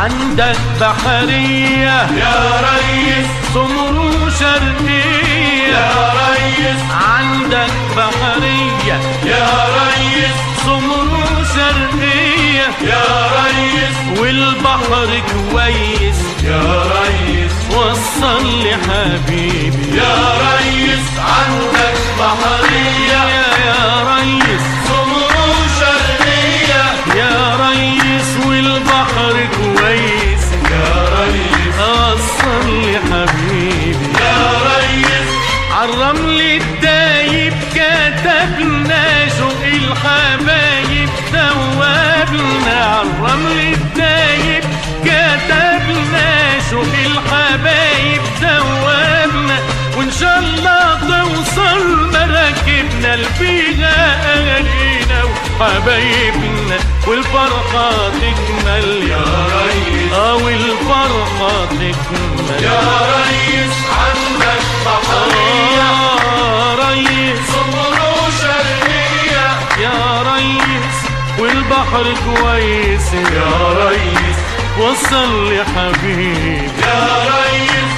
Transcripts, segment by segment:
عندك بحرية يا ريس سمر وشرقية يا ريس عندك بحرية يا ريس سمر وشرقية يا ريس والبحر كويس يا ريس وصل لي حبيبي يا ريس عندك بحرية يا يا ريس سمر شرقية يا ريس والبحر كويس يا ريس وصل لي حبيبي يا ريس عالرمل الدايب كتبنا شوق الحبايب ثوابنا عالرمل الدايب كتبنا شوق الحبايب ثوابنا وان شاء الله توصل مراكبنا لفيها اهالينا وحبايبنا والفرحة تكمل يا ريس اه والفرحة تكمل يا ريس عندك بحرية آه ريس سمر شرقية يا ريس والبحر كويس يا ريس وصل لي حبيبي يا ريس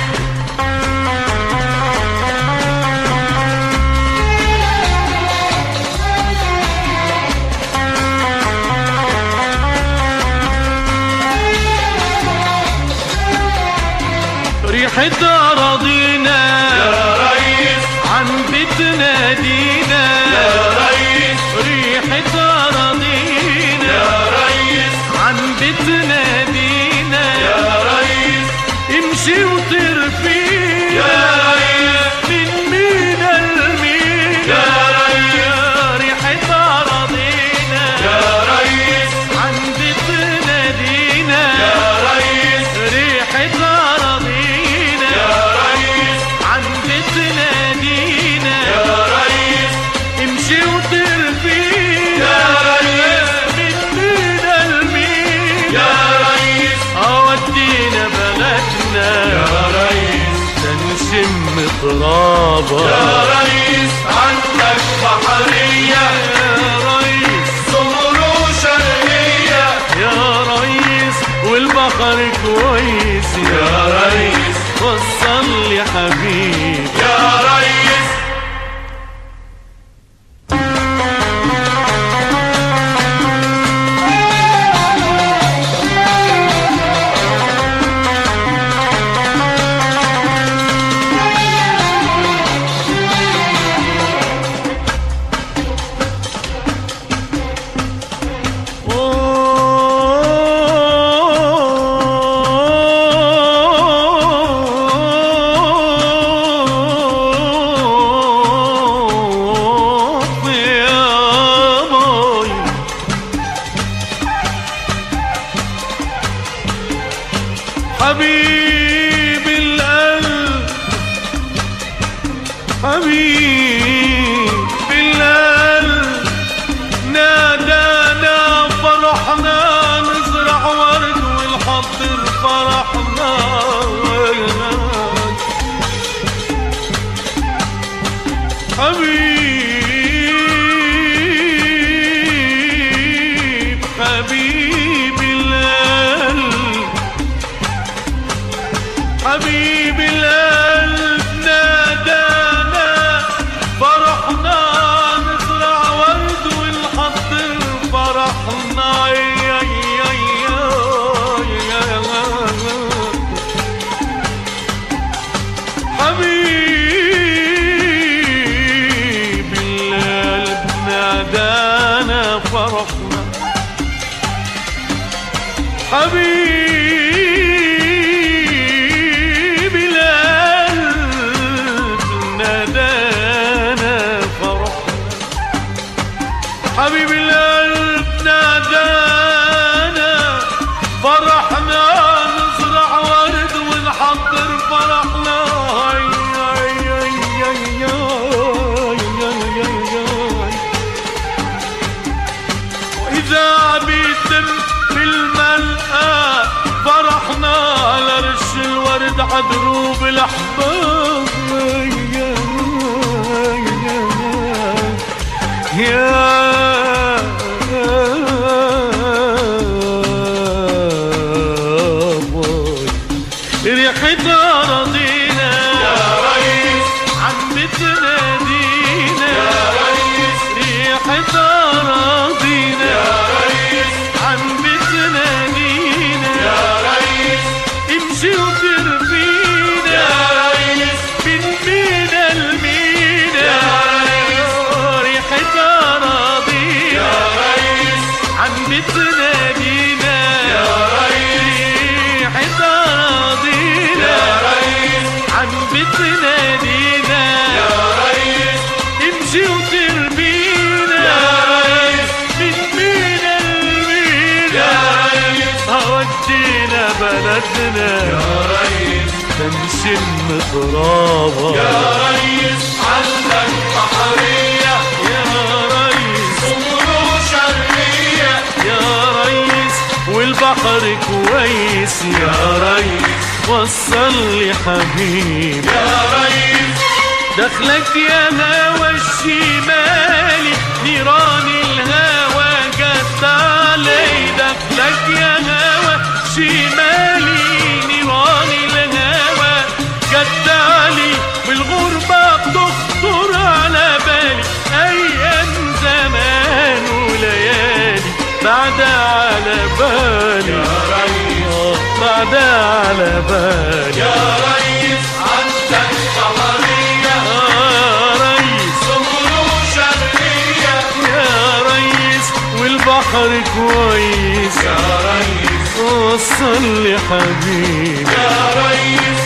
ريحة أراضينا يا ريس عن بيتنا دينا يا ريس ريحة أراضينا يا ريس عن بيتنا دينا يا ريس امشي وطير فينا يا ريس من مينا لمينا يا ريس يا ريحة أراضينا يا ريس عن بيتنا دينا يا ريس ريحة أراضينا يا ريس عن بيتنا دينا يا ريس امشي وطير فينا يا ريس من مينا لمينا يا ريس أودينا بلدنا يا ريس تنشم ترابها يا ريس عندك بحرية يا ريس سمر شرقية يا ريس والبحر كويس يا ريس وصل لي حبيبي يا ريس حبيب القلب حبيب القلب نادانا فرحنا نزرع ورد ونحضر فرحنا حبيب حبيب القلب حبيب القلب نادانا فرحنا نزرع ورد ونحضر فرحنا يا يا يا يا حبيب القلب نادانا فرحنا حبيب القلب نادانا فرحنا حبيب القلب نادانا فرحنا نزرع ورد ونحضر فرحنا هاي هاي هاي هاي هاي هاي هاي هاي. وإذا بيتم في الملقى فرحنا على رش الورد عدروب الأحباب يا يا بتنادينا يا ريس ريحة أراضينا يا ريس عم بتنادينا يا ريس امشي وترمينا يا ريس من مينا لمينا يا ريس هودينا بلدنا يا ريس تمشي المضرابة يا ريس عندك بحرية يا ريس أمور شرقية يا ريس والبحر كويس يا ريس وصل لي حبيبي يا ريس دخلك يا هوى الشمالي نيران الهوى جت علي دخلك يا هوى شمالي نيران الهوى جت علي بالغربة بتخطر على بالي أيام زمان وليالي بعد على بالي يا ريس آه، بعد على بالي يا ريس عندك بحرية يا ريس أمور شرقية يا ريس والبحر كويس يا ريس وصل لي حبيبي يا ريس